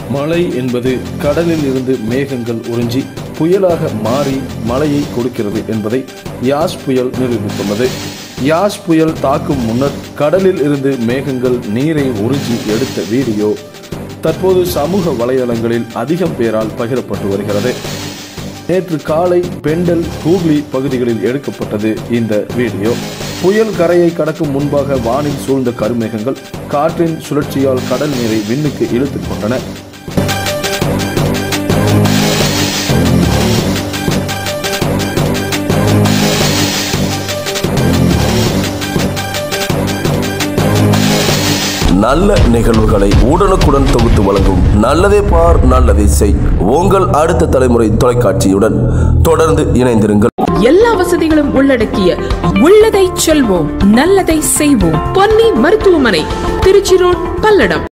மழை என்பது கடலில் இருந்து மேகங்கள் உறிஞ்சி புயலாக மாறி மழையை கொடுக்கிறது என்பதை யாஸ் புயல் நிரூபித்துள்ளது யாஸ் புயல் தாக்கும் முன்னர் கடலில் இருந்து மேகங்கள் நீரை உறிஞ்சி எடுத்த வீடியோ தற்போது சமூக வலைதளங்களில் அதிகம் பேரால் பகிரப்பட்டு வருகிறது நேற்று காலை பெண்டல் ஹூக்ளி பகுதிகளில் எடுக்கப்பட்டது இந்த வீடியோ புயல் கரையை கடக்கும் முன்பாக வானில் சூழ்ந்த கருமேகங்கள் காற்றின் சுழற்சியால் கடல் நீரை விண்ணுக்கு இழுத்துக் கொண்டன நல்ல நிகழ்வுகளை உடனுக்குடன் தொகுத்து வழங்கும் நல்லதே பார் நல்லதே செய் உங்கள் அடுத்த தலைமுறை தொலைக்காட்சியுடன் தொடர்ந்து இணைந்திருங்கள் எல்லா வசதிகளும் உள்ளடக்கிய உள்ளதை செல்வோம் நல்லதை செய்வோம் பொன்னி மருத்துவமனை திருச்சி ரோட் பல்லடம்